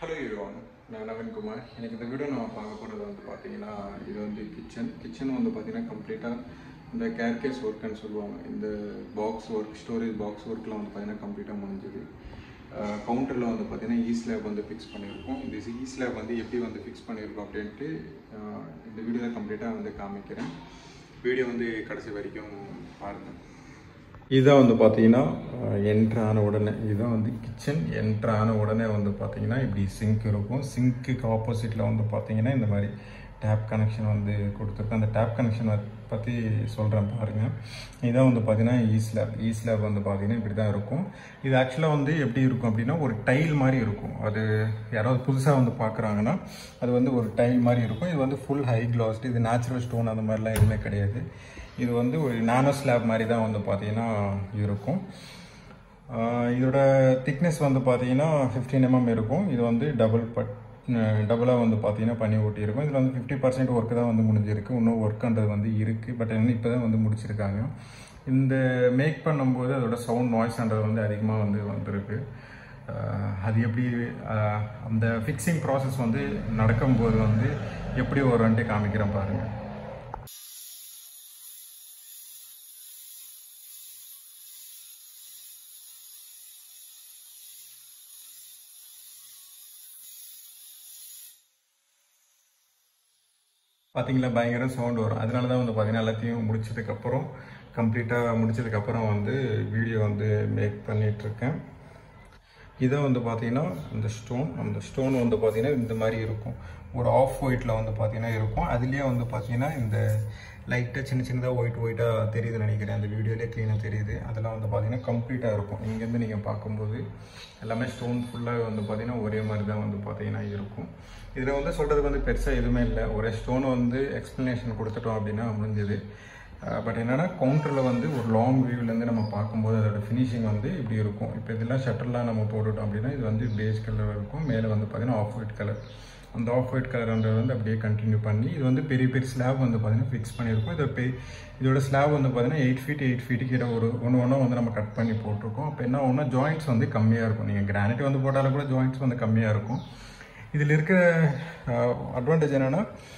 hello Yuan நான் நவீன்குமார் எனக்கு இந்த வீடியோ நான் பார்க்க போகிறது வந்து பார்த்தீங்கன்னா இது வந்து கிச்சன் கிச்சன் வந்து பார்த்தீங்கன்னா கம்ப்ளீட்டாக இந்த கேர்கேஸ் ஒர்க்குன்னு சொல்லுவாங்க இந்த பாக்ஸ் ஒர்க் ஸ்டோரேஜ் பாக்ஸ் ஒர்க்லாம் வந்து பார்த்தீங்கன்னா கம்ப்ளீட்டாக முடிஞ்சுது கவுண்டரில் வந்து பார்த்தீங்கன்னா ஈ ஸ்லாப் வந்து ஃபிக்ஸ் பண்ணியிருக்கோம் இந்த ஈ ஸ்லாப் வந்து எப்படி வந்து ஃபிக்ஸ் பண்ணியிருக்கோம் அப்படின்ட்டு அஹ், இந்த வீடியோவில் கம்ப்ளீட்டாக வந்து காமிக்கிறேன் வீடியோ வந்து கடைசி வரைக்கும் பாருங்கள் இதான் வந்து பார்த்தீங்கன்னா என்ட்ரு ஆன உடனே இதுதான் வந்து கிச்சன் என்ட்ரு ஆன உடனே வந்து பார்த்தீங்கன்னா இப்படி சிங்க் இருக்கும் சிங்க்குக்கு ஆப்போசிட்டில் வந்து பார்த்தீங்கன்னா இந்த மாதிரி டேப் கனெக்ஷன் வந்து கொடுத்துருக்கேன் அந்த டேப் கனெக்ஷன் பற்றி சொல்கிறேன் பாருங்கள் இதான் வந்து பார்த்தீங்கன்னா ஈ ஸ்லாப் ஈ ஸ்லாப் வந்து பார்த்தீங்கன்னா இப்படி தான் இருக்கும் இது ஆக்சுவலாக வந்து எப்படி இருக்கும் அப்படின்னா ஒரு டைல் மாதிரி இருக்கும் அது யாராவது புதுசாக வந்து பார்க்குறாங்கன்னா அது வந்து ஒரு டைல் மாதிரி இருக்கும் இது வந்து ஃபுல் ஹை கிளாஸ்டு இது நேச்சுரல் ஸ்டோன் அந்த மாதிரிலாம் எதுவுமே கிடையாது இது வந்து ஒரு நானோ ஸ்லாப் மாதிரி தான் வந்து பார்த்தீங்கன்னா இருக்கும் ஆஹ் இதோட திக்னஸ் வந்து பார்த்தீங்கன்னா ஃபிஃப்டீன் எம்எம் இருக்கும் இது வந்து டபுள் பட் டபுளாக வந்து பார்த்தீங்கன்னா பண்ணி ஓட்டியிருக்கும் இதில் வந்து ஃபிஃப்டி பர்சன்ட் ஒர்க்கு தான் வந்து முடிஞ்சிருக்கு இன்னும் ஒர்க்குன்றது வந்து இருக்குது பட் இன்னும் இப்போ தான் வந்து முடிச்சிருக்காங்க இந்த மேக் பண்ணும்போது அதோட சவுண்ட் நாய்ஸ்ன்றது வந்து அதிகமாக வந்து வந்திருக்கு ஆஹ் அது எப்படி ஆஹ் அந்த ஃபிக்ஸிங் ப்ராசஸ் வந்து நடக்கும்போது வந்து எப்படி வரும்ன்ட்டு காமிக்கிறேன் பாருங்கள் பார்த்தீங்களா பயங்கர சவுண்ட் வரும் அதனால தான் வந்து பார்த்தீங்கன்னா எல்லாத்தையும் முடிச்சதுக்கப்புறம் கம்ப்ளீட்டாக முடிச்சதுக்கப்புறம் வந்து வீடியோ வந்து மேக் பண்ணிகிட்ருக்கேன் இதை வந்து பார்த்தீங்கன்னா அந்த ஸ்டோன் அந்த ஸ்டோன் வந்து பார்த்தீங்கன்னா இந்த மாதிரி இருக்கும் ஒரு ஆஃப் ஒயிட்டில் வந்து பார்த்தீங்கன்னா இருக்கும் அதுலேயே வந்து பார்த்தீங்கன்னா இந்த லைட்டாக சின்ன சின்னதாக ஒயிட் ஒயிட்டாக தெரியுதுன்னு நினைக்கிறேன் அந்த வீடியோலேயே க்ளீனாக தெரியுது அதெல்லாம் வந்து பார்த்தீங்கன்னா கம்ப்ளீட்டாக இருக்கும் இங்கேருந்து நீங்கள் பார்க்கும்போது எல்லாமே ஸ்டோன் ஃபுல்லாக வந்து பார்த்தீங்கன்னா ஒரே மாதிரி தான் வந்து பார்த்தீங்கன்னா இருக்கும் இதில் வந்து சொல்கிறதுக்கு வந்து பெருசாக எதுவுமே இல்லை ஒரே ஸ்டோன் வந்து எக்ஸ்ப்ளனேஷன் கொடுத்துட்டோம் அப்படின்னா முடிஞ்சது பட் என்னன்னா கவுண்டரில் வந்து ஒரு லாங் வியூவிலேருந்து நம்ம பார்க்கும்போது அதோட ஃபினிஷிங் வந்து இப்படி இருக்கும் இப்போ இதெல்லாம் ஷட்டர்லாம் நம்ம போட்டுட்டோம் அப்படின்னா இது வந்து பேஸ் கலர் இருக்கும் மேலே வந்து பார்த்தீங்கன்னா ஆஃப் ஒயிட் கலர் அந்த ஆஃப் ஒயிட் கலர்ன்றது வந்து அப்படியே கண்டினியூ பண்ணி இது வந்து பெரிய பெரிய ஸ்லாப் வந்து பார்த்தீங்கன்னா ஃபிக்ஸ் பண்ணியிருக்கோம் இதோட பெ இதோட ஸ்லாப் வந்து பார்த்தீங்கன்னா எயிட் ஃபீட் எயிட் ஃபீட்டு கிட்ட ஒரு ஒன்று ஒன்றா வந்து நம்ம கட் பண்ணி போட்டிருக்கோம் அப்போ என்ன ஒன்றா ஜாயிண்ட்ஸ் வந்து கம்மியாக இருக்கும் நீங்கள் கிரானைட் வந்து போட்டாலும் கூட ஜாயிண்ட்ஸ் வந்து கம்மியாக இருக்கும் இதில் இருக்கிற அட்வான்டேஜ் என்னென்னா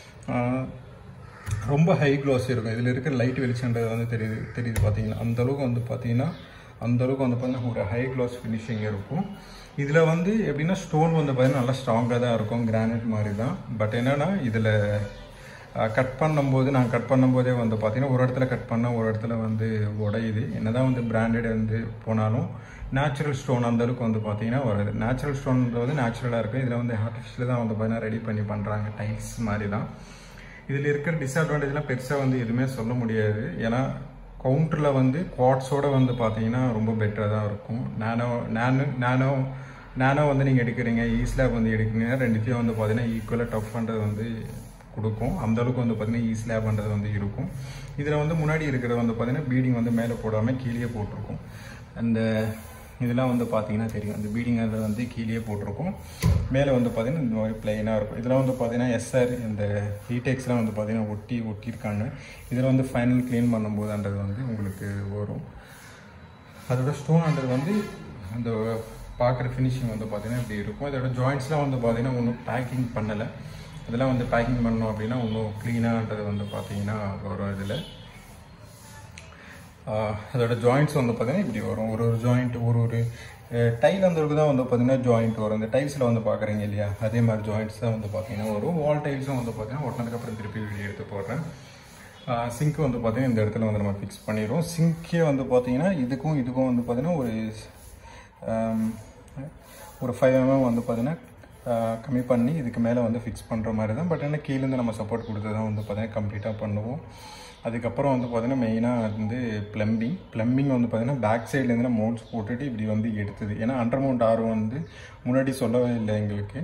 ரொம்ப ஹை க்ளோஸ் இருக்கும் இதில் இருக்கிற லைட் வெளிச்சன்றது வந்து தெரியுது தெரியுது பார்த்தீங்கன்னா அந்த அளவுக்கு வந்து பார்த்தீங்கன்னா அந்த அளவுக்கு வந்து பார்த்தீங்கன்னா ஒரு ஹை க்ளோஸ் ஃபினிஷிங் இருக்கும் இதில் வந்து எப்படின்னா ஸ்டோன் வந்து பார்த்தீங்கன்னா நல்லா ஸ்ட்ராங்காக தான் இருக்கும் கிரானைட் மாதிரி தான் பட் என்னென்னா இதில் கட் பண்ணும்போது நான் கட் பண்ணும்போதே வந்து பார்த்தீங்கன்னா ஒரு இடத்துல கட் பண்ணால் ஒரு இடத்துல வந்து உடையுது என்னதான் வந்து பிராண்டட் வந்து போனாலும் நேச்சுரல் ஸ்டோன் அந்த அளவுக்கு வந்து பார்த்தீங்கன்னா வருது நேச்சுரல் ஸ்டோன்ன்றது வந்து நேச்சுரலாக இருக்கும் இதில் வந்து ஆர்டிஃபிஷியல் தான் வந்து பார்த்தீங்கன்னா ரெடி பண்ணி பண்ணுறாங்க டைல்ஸ் மாதிரி தான் இதில் இருக்கிற டிஸ்அட்வான்டேஜ்லாம் பெருசாக வந்து எதுவுமே சொல்ல முடியாது ஏன்னா கவுண்டரில் வந்து குவாட்ஸோட வந்து பார்த்தீங்கன்னா ரொம்ப பெட்டராக தான் இருக்கும் நானோ நானோ நானோ நானோ வந்து நீங்கள் எடுக்கிறீங்க ஈஸ்லாப் வந்து எடுக்கிறீங்க ரெண்டுத்தையும் வந்து பார்த்தீங்கன்னா ஈக்குவலாக டஃப்ன்றது வந்து கொடுக்கும் அந்த அளவுக்கு வந்து பார்த்தீங்கன்னா ஈஸ்லாப்ன்றது வந்து இருக்கும் இதில் வந்து முன்னாடி இருக்கிறது வந்து பார்த்தீங்கன்னா பீடிங் வந்து மேலே போடாமல் கீழே போட்டிருக்கும் அந்த இதெல்லாம் வந்து பார்த்தீங்கன்னா தெரியும் அந்த பீடிங் அதை வந்து கீழே போட்டிருக்கும் மேலே வந்து பார்த்தீங்கன்னா இந்த மாதிரி பிளைனாக இருக்கும் இதெல்லாம் வந்து பார்த்தீங்கன்னா எஸ்ஆர் இந்த ஹீடெக்ஸ்லாம் வந்து பார்த்தீங்கன்னா ஒட்டி ஒட்டியிருக்காங்க இதில் வந்து ஃபைனல் க்ளீன் பண்ணும்போதுன்றது வந்து உங்களுக்கு வரும் அதோட ஸ்டோன்ன்றது வந்து அந்த பார்க்குற ஃபினிஷிங் வந்து பார்த்தீங்கன்னா இப்படி இருக்கும் இதோட ஜாயிண்ட்ஸ்லாம் வந்து பார்த்தீங்கன்னா ஒன்றும் பேக்கிங் பண்ணலை இதெல்லாம் வந்து பேக்கிங் பண்ணோம் அப்படின்னா இன்னும் க்ளீனான்றது வந்து பார்த்தீங்கன்னா வரும் இதில் ஆஹ் அதோட ஜாயிண்ட்ஸ் வந்து பார்த்தீங்கன்னா இப்படி வரும் ஒரு ஒரு ஜாயிண்ட் ஒரு ஒரு டைல் அந்த தான் வந்து பார்த்தீங்கன்னா ஜாயிண்ட் வரும் இந்த டைல்ஸில் வந்து பார்க்குறீங்க இல்லையா அதே மாதிரி ஜாயிண்ட்ஸ் தான் வந்து பார்த்தீங்கன்னா வரும் வால் டைல்ஸும் வந்து பார்த்தீங்கன்னா ஒட்டினதுக்கப்புறம் திருப்பி வீடியோ எடுத்து போடுறேன் சிங்க் வந்து பார்த்தீங்கன்னா இந்த இடத்துல வந்து நம்ம ஃபிக்ஸ் பண்ணிடுவோம் சிங்க்கே வந்து பார்த்தீங்கன்னா இதுக்கும் இதுக்கும் வந்து பார்த்தீங்கன்னா ஒரு ஆம், ஒரு ஃபைவ் எம்எம் வந்து பார்த்தீங்கன்னா ஆஹ், கம்மி பண்ணி இதுக்கு மேலே வந்து ஃபிக்ஸ் பண்ணுற மாதிரி தான் பட் என்ன கீழேருந்து நம்ம சப்போர்ட் கொடுத்து தான் வந்து பார்த்தீங்கன்னா கம்ப்ளீட்டாக பண்ணுவோம் அதுக்கப்புறம் வந்து பார்த்தீங்கன்னா மெயினாக வந்து ப்ளம்பிங் ப்ளம்பிங் வந்து பார்த்தீங்கன்னா பேக் சைட்லேருந்து மவுண்ட்ஸ் போட்டுட்டு இப்படி வந்து எடுத்தது ஏன்னா அண்டர் மவுண்ட் ஆர்வம் வந்து முன்னாடி சொல்லவே இல்லை எங்களுக்கு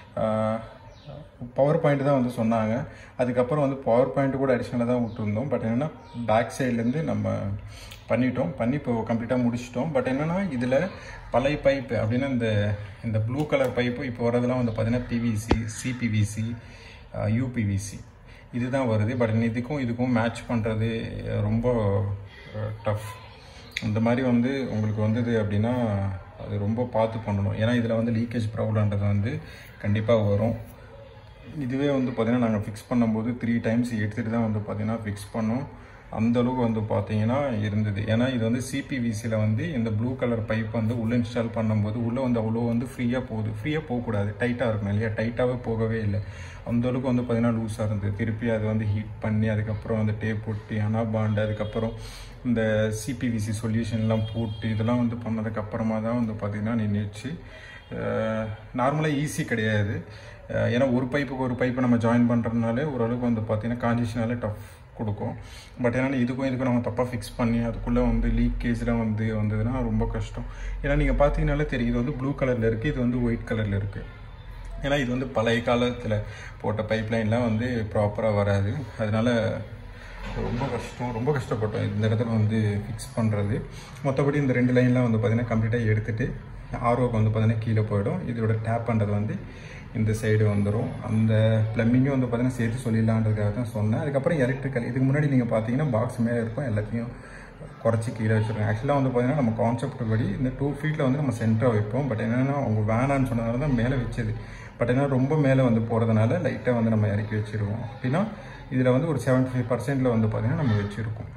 பவர் பாயிண்ட் தான் வந்து சொன்னாங்க அதுக்கப்புறம் வந்து பவர் பாயிண்ட் கூட அடிஷனலாக தான் விட்டுருந்தோம் பட் என்னென்னா பேக் சைட்லேருந்து நம்ம பண்ணிட்டோம் பண்ணி இப்போ கம்ப்ளீட்டாக முடிச்சிட்டோம் பட் என்னென்னா இதில் பழைய பைப்பு அப்படின்னா இந்த இந்த ப்ளூ கலர் பைப்பு இப்போ வரதெல்லாம் வந்து பார்த்தீங்கன்னா பிவிசி சிபிவிசி யூபிவிசி இதுதான் வருது பட் இதுக்கும் இதுக்கும் மேட்ச் பண்ணுறது ரொம்ப டஃப் இந்த மாதிரி வந்து உங்களுக்கு வந்தது அப்படின்னா அது ரொம்ப பார்த்து பண்ணணும் ஏன்னா இதில் வந்து லீக்கேஜ் ப்ராப்ளம்ன்றது வந்து கண்டிப்பாக வரும் இதுவே வந்து பார்த்திங்கன்னா நாங்கள் ஃபிக்ஸ் பண்ணும்போது த்ரீ டைம்ஸ் எடுத்துகிட்டு தான் வந்து பார்த்திங்கன்னா ஃபிக்ஸ் பண்ணோம் அந்த அளவுக்கு வந்து பார்த்தீங்கன்னா இருந்தது ஏன்னா இது வந்து சிபிவிசியில் வந்து இந்த ப்ளூ கலர் பைப் வந்து உள்ளே இன்ஸ்டால் பண்ணும்போது உள்ளே வந்து அவ்வளோ வந்து ஃப்ரீயாக போகுது ஃப்ரீயாக போகக்கூடாது டைட்டாக இருக்கணும் இல்லையா டைட்டாகவே போகவே இல்லை அந்த அளவுக்கு வந்து பார்த்திங்கன்னா லூஸாக இருந்தது திருப்பி அது வந்து ஹீட் பண்ணி அதுக்கப்புறம் வந்து டேப் ஒட்டி அனா பாண்டு அதுக்கப்புறம் இந்த சிபிவிசி சொல்யூஷன்லாம் போட்டு இதெல்லாம் வந்து பண்ணதுக்கப்புறமா தான் வந்து பார்த்திங்கன்னா நின்றுச்சு நார்மலாக ஈஸி கிடையாது அஹ் ஏன்னா ஒரு பைப்புக்கு ஒரு பைப்பை நம்ம ஜாயின் பண்ணுறதுனாலே ஓரளவுக்கு வந்து பார்த்திங்கன்னா கான்ஜிஷனாலே டஃப் கொடுக்கும் பட் என்னென்னா இதுக்கும் இதுக்கும் நம்ம தப்பாக ஃபிக்ஸ் பண்ணி அதுக்குள்ளே வந்து லீக்கேஜ்லாம் வந்து வந்ததுன்னா ரொம்ப கஷ்டம் ஏன்னா நீங்கள் பார்த்தீங்கனாலே தெரியும் இது வந்து ப்ளூ கலரில் இருக்குது இது வந்து ஒயிட் கலரில் இருக்குது ஏன்னா இது வந்து பழைய காலத்தில் போட்ட பைப் லைன்லாம் வந்து ப்ராப்பராக வராது அதனால ரொம்ப கஷ்டம் ரொம்ப கஷ்டப்பட்டோம் இந்த இடத்துல வந்து ஃபிக்ஸ் பண்ணுறது மற்றபடி இந்த ரெண்டு லைன்லாம் வந்து பார்த்திங்கன்னா கம்ப்ளீட்டாக எடுத்துகிட்டு ஆர்ஓக்கு வந்து பார்த்திங்கன்னா கீழே போயிடும் இதோட டேப் பண்ணுறது வந்து இந்த சைடு வந்துடும் அந்த ப்ளம்பிங்கும் வந்து பார்த்திங்கன்னா சேர்த்து சொல்லிடலான்றதுக்காக தான் சொன்னேன் அதுக்கப்புறம் எலக்ட்ரிக்கல் இதுக்கு முன்னாடி நீங்கள் பார்த்தீங்கன்னா பாக்ஸ் மேலே இருக்கும் எல்லாத்தையும் குறைச்சி கீழே வச்சுருக்கோம் ஆக்சுவலாக வந்து பார்த்தீங்கன்னா நம்ம கான்செப்ட் படி இந்த டூ ஃபீட்டில் வந்து நம்ம சென்டராக வைப்போம் பட் என்னென்னா அவங்க வேணான்னு சொன்னதால தான் மேலே வச்சது பட் என்ன ரொம்ப மேலே வந்து போகிறதுனால லைட்டாக வந்து நம்ம இறக்கி வச்சுருவோம் அப்படின்னா இதில் வந்து ஒரு செவன்ட்டி ஃபைவ் பர்சன்டில் வந்து பார்த்திங்கன்னா நம்ம வச்சுருக்கோம்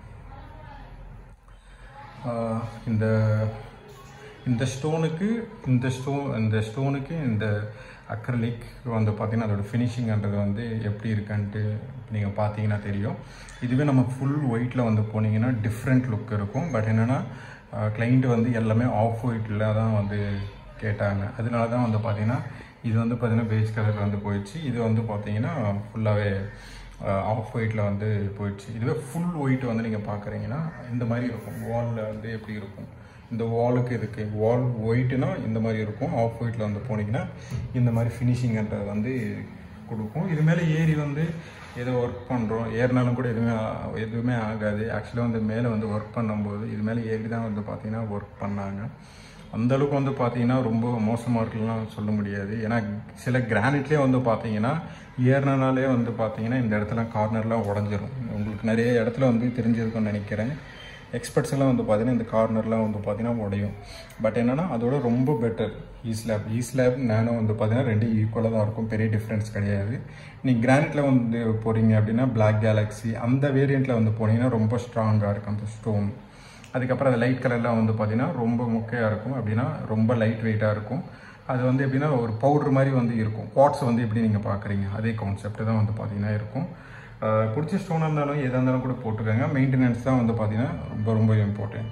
ஆஹ் இந்த இந்த ஸ்டோனுக்கு இந்த ஸ்டோன் இந்த ஸ்டோனுக்கு இந்த அக்ரலிக் வந்து பார்த்தீங்கன்னா அதோட ஃபினிஷிங்ன்றது வந்து எப்படி இருக்குன்ட்டு நீங்கள் பார்த்தீங்கன்னா தெரியும் இதுவே நம்ம ஃபுல் ஒயிட்டில் வந்து போனீங்கன்னா டிஃப்ரெண்ட் லுக் இருக்கும் பட் என்னென்னா கிளைண்ட் வந்து எல்லாமே ஆஃப் ஒயிட்டில் தான் வந்து கேட்டாங்க அதனால தான் வந்து பார்த்தீங்கன்னா இது வந்து பார்த்தீங்கன்னா பேஸ் கலர் வந்து போயிடுச்சு இது வந்து பார்த்தீங்கன்னா ஃபுல்லாகவே ஆஃப் ஒயிட்டில் வந்து போயிடுச்சு இதுவே ஃபுல் ஒயிட் வந்து நீங்கள் பார்க்குறீங்கன்னா இந்த மாதிரி இருக்கும் வாலில் வந்து எப்படி இருக்கும் இந்த வாலுக்கு இதுக்கு வால் ஒயிட்னா இந்த மாதிரி இருக்கும் ஆஃப் ஒயிட்டில் வந்து போனீங்கன்னா இந்த மாதிரி ஃபினிஷிங்ன்றது வந்து கொடுக்கும் இது மேலே ஏறி வந்து ஏதோ ஒர்க் பண்ணுறோம் ஏறினாலும் கூட எதுவுமே ஆ- எதுவுமே ஆகாது ஆக்சுவலாக வந்து மேலே வந்து ஒர்க் பண்ணும்போது இது மேலே ஏறி தான் வந்து பார்த்தீங்கன்னா ஒர்க் பண்ணாங்க அந்த அளவுக்கு வந்து பார்த்தீங்கன்னா ரொம்ப மோசமாக இருக்குலாம் சொல்ல முடியாது ஏன்னா சில கிரானைட்லேயே வந்து பார்த்தீங்கன்னா ஏறினாலே வந்து பார்த்தீங்கன்னா இந்த இடத்துல கார்னர்லாம் உடஞ்சிரும் உங்களுக்கு நிறைய இடத்துல வந்து தெரிஞ்சிருக்கும்னு நினைக்கிறேன் எக்ஸ்பர்ட்ஸ் எல்லாம் வந்து பார்த்தீங்கன்னா இந்த கார்னர்லாம் வந்து பார்த்தீங்கன்னா உடையும் பட் என்னன்னா அதோட ரொம்ப better E slab E slab nano வந்து பார்த்தீங்கன்னா ரெண்டு ஈக்குவலாக தான் இருக்கும் பெரிய டிஃப்ரென்ஸ் கிடையாது நீங்கள் கிரானைட்டில் வந்து போகிறீங்க அப்படின்னா பிளாக் கேலக்ஸி அந்த வேரியண்ட்டில் வந்து போனீங்கன்னா ரொம்ப ஸ்ட்ராங்காக இருக்கும் அந்த ஸ்டோன் அதுக்கப்புறம் அது லைட் கலர்லாம் வந்து பார்த்தீங்கன்னா ரொம்ப மொக்கையாக இருக்கும் அப்படின்னா ரொம்ப லைட் வெயிட்டாக இருக்கும் அது வந்து எப்படின்னா ஒரு பவுடர் மாதிரி வந்து இருக்கும் குவாட்ஸ் வந்து எப்படி நீங்கள் பார்க்குறீங்க அதே கான்செப்ட் தான் வந்து பார்த்தீங்கன்னா இருக்கும் அஹ் பிடிச்ச ஸ்டோனாக இருந்தாலும் எதாக இருந்தாலும் கூட போட்டுக்கோங்க மெயின்டெனன்ஸ் தான் வந்து பார்த்தீங்கன்னா ரொம்ப ரொம்ப இம்பார்ட்டண்ட்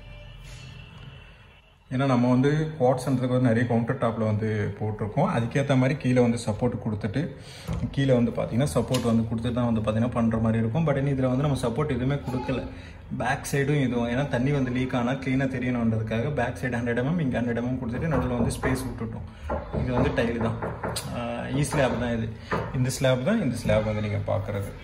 ஏன்னா நம்ம வந்து குவாட்ஸ்ன்றதுக்கு வந்து நிறைய கவுண்டர் டாப்பில் வந்து போட்டிருக்கோம் அதுக்கேற்ற மாதிரி கீழே வந்து சப்போர்ட் கொடுத்துட்டு கீழே வந்து பார்த்தீங்கன்னா சப்போர்ட் வந்து கொடுத்துட்டு தான் வந்து பார்த்தீங்கன்னா பண்ணுற மாதிரி இருக்கும் பட் இதில் வந்து நம்ம சப்போர்ட் எதுவுமே கொடுக்கல பேக் சைடும் இதுவும் ஏன்னா தண்ணி வந்து லீக் ஆனால் க்ளீனாக தெரியணுன்றதுக்காக பேக் சைடு ஹண்ட்ரட் எம்எம் இங்கே ஹண்ட்ரட் எம்எம் கொடுத்துட்டு நடுவில் வந்து ஸ்பேஸ் விட்டுட்டோம் இது வந்து டைல் தான் ஈ ஸ்லாப் தான் இது இந்த ஸ்லாப் தான் இந்த ஸ்லாப் வந்து நீங்கள் பார்க்குறது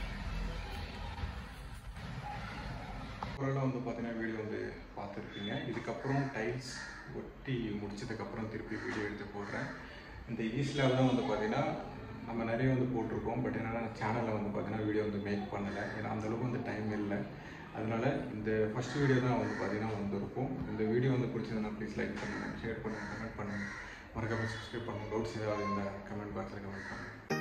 ஓரளவு வந்து பார்த்தீங்கன்னா வீடியோ வந்து பார்த்துருப்பீங்க இதுக்கப்புறம் டைல்ஸ் ஒட்டி முடிச்சதுக்கப்புறம் திருப்பி வீடியோ எடுத்து போடுறேன் இந்த ஈஸ்டில் தான் வந்து பார்த்தீங்கன்னா நம்ம நிறைய வந்து போட்டிருக்கோம் பட் என்னன்னா சேனலில் வந்து பார்த்தீங்கன்னா வீடியோ வந்து மேக் பண்ணலை ஏன்னா அந்த அளவுக்கு வந்து டைம் இல்லை அதனால இந்த ஃபர்ஸ்ட் வீடியோ தான் வந்து பார்த்தீங்கன்னா வந்திருக்கும் இந்த வீடியோ வந்து பிடிச்சதுன்னா ப்ளீஸ் லைக் பண்ணுங்கள் ஷேர் பண்ணுங்கள் கமெண்ட் பண்ணுங்கள் மறக்காம சப்ஸ்கிரைப் பண்ணுங்கள் டவுட்ஸ் ஏதாவது இந்த கமெண்ட் பாக்ஸில் கமெண்ட் பண்ணுங்கள்